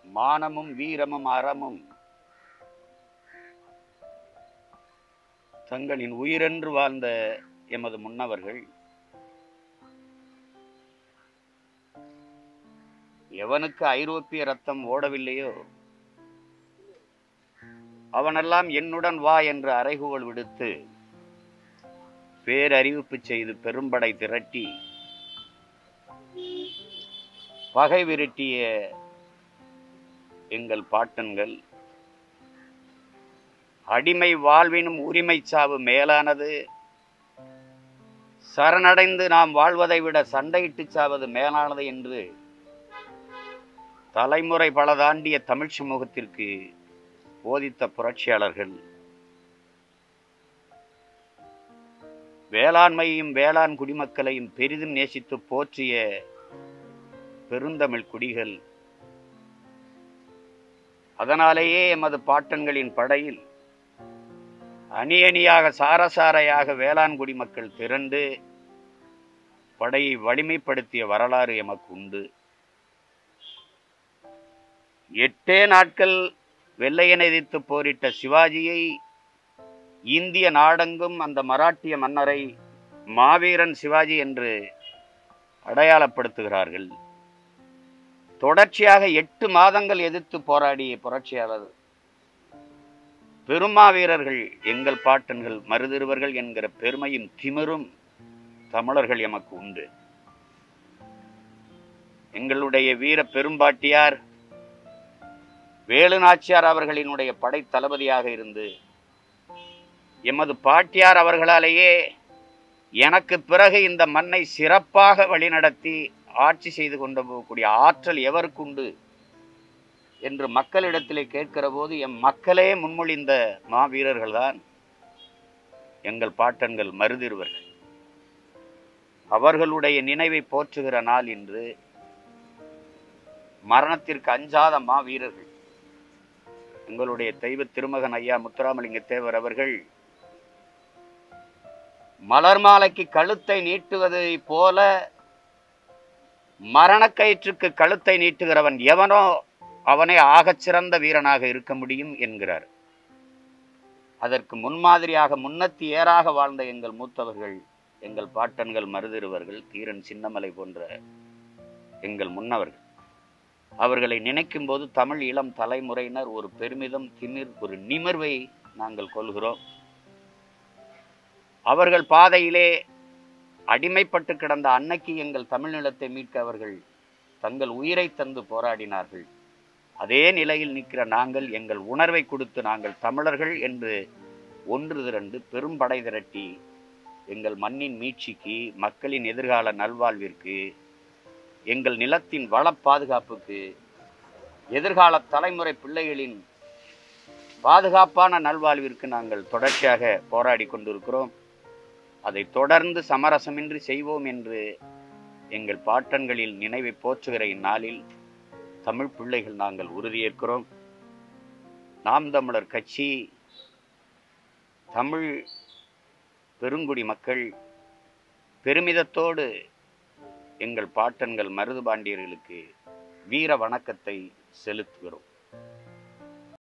மானமும் வீரமும் அறமும் தங்களின் உயிரென்று வாழ்ந்த எமது முன்னவர்கள் எவனுக்கு ஐரோப்பிய ரத்தம் ஓடவில்லையோ அவனெல்லாம் என்னுடன் வா என்று அறைகூவல் விடுத்து பேரறிவிப்பு செய்து பெரும்படை திரட்டி பகை விரட்டிய எங்கள் பாட்டன்கள் அடிமை வாழ்வினும் உரிமை சாவு மேலானது சரணடைந்து நாம் வாழ்வதை விட சண்டையிட்டு சாவது மேலானது என்று தலைமுறை பல தாண்டிய தமிழ் சமூகத்திற்கு போதித்த புரட்சியாளர்கள் வேளாண்மையையும் வேளாண் குடிமக்களையும் பெரிதும் நேசித்து போற்றிய பெருந்தமிழ் குடிகள் அதனாலேயே எமது பாட்டன்களின் படையில் அணி அணியாக சாரசாரையாக வேளாண் குடிமக்கள் திரண்டு படையை வலிமைப்படுத்திய வரலாறு எமக்கு உண்டு எட்டே நாட்கள் வெள்ளையனை எதிர்த்து போரிட்ட சிவாஜியை இந்திய நாடெங்கும் அந்த மராட்டிய மன்னரை மாவீரன் சிவாஜி என்று அடையாளப்படுத்துகிறார்கள் தொடர்ச்சியாக எட்டு மாதங்கள் எதிர்த்து போராடிய புரட்சியாளர் பெருமாவீரர்கள் எங்கள் பாட்டன்கள் மருதிருவர்கள் என்கிற பெருமையும் திமிரும் தமிழர்கள் எமக்கு உண்டு எங்களுடைய வீர பெரும்பாட்டியார் வேலு நாச்சியார் அவர்களினுடைய படை தளபதியாக இருந்து எமது பாட்டியார் அவர்களாலேயே எனக்கு பிறகு இந்த மண்ணை சிறப்பாக வழிநடத்தி ஆட்சி செய்து கொண்டு போகக்கூடிய ஆற்றல் எவருக்குண்டு என்று மக்களிடத்திலே கேட்கிற போது எம் மக்களே முன்மொழிந்த மாவீரர்கள்தான் எங்கள் பாட்டன்கள் மருதிருவர்கள் அவர்களுடைய நினைவை போற்றுகிற நாள் இன்று மரணத்திற்கு அஞ்சாத மாவீரர்கள் எங்களுடைய தெய்வ திருமகன் ஐயா முத்துராமலிங்க தேவர் அவர்கள் மலர் மாலைக்கு கழுத்தை நீட்டுவதை போல மரணக்கயிற்றுக்கு கழுத்தை நீட்டுகிறவன் எவனோ அவனே ஆகச் சிறந்த வீரனாக இருக்க முடியும் என்கிறார் அதற்கு முன்மாதிரியாக முன்னத்தி ஏறாக வாழ்ந்த எங்கள் மூத்தவர்கள் எங்கள் பாட்டன்கள் மருதிருவர்கள் தீரன் சின்னமலை போன்ற எங்கள் முன்னவர்கள் அவர்களை நினைக்கும் போது தமிழ் இளம் தலைமுறையினர் ஒரு பெருமிதம் திமிர் ஒரு நிமிர்வை நாங்கள் கொள்கிறோம் அவர்கள் பாதையிலே அடிமைப்பட்டு கிடந்த அன்னைக்கு எங்கள் தமிழ் நிலத்தை மீட்க அவர்கள் தங்கள் உயிரை தந்து போராடினார்கள் அதே நிலையில் நிற்கிற நாங்கள் எங்கள் உணர்வை கொடுத்து நாங்கள் தமிழர்கள் என்று ஒன்று திரண்டு பெரும்படை திரட்டி எங்கள் மண்ணின் மீட்சிக்கு மக்களின் எதிர்கால நல்வாழ்விற்கு எங்கள் நிலத்தின் வள பாதுகாப்புக்கு எதிர்கால தலைமுறை பிள்ளைகளின் பாதுகாப்பான நல்வாழ்விற்கு நாங்கள் தொடர்ச்சியாக போராடி கொண்டிருக்கிறோம் அதை தொடர்ந்து சமரசமின்றி செய்வோம் என்று எங்கள் பாட்டன்களில் நினைவை போற்றுகிற இந்நாளில் தமிழ் பிள்ளைகள் நாங்கள் உறுதியேற்கிறோம் நாம் தமிழர் கட்சி தமிழ் பெருங்குடி மக்கள் பெருமிதத்தோடு எங்கள் பாட்டன்கள் மருது பாண்டியர்களுக்கு வீர வணக்கத்தை செலுத்துகிறோம்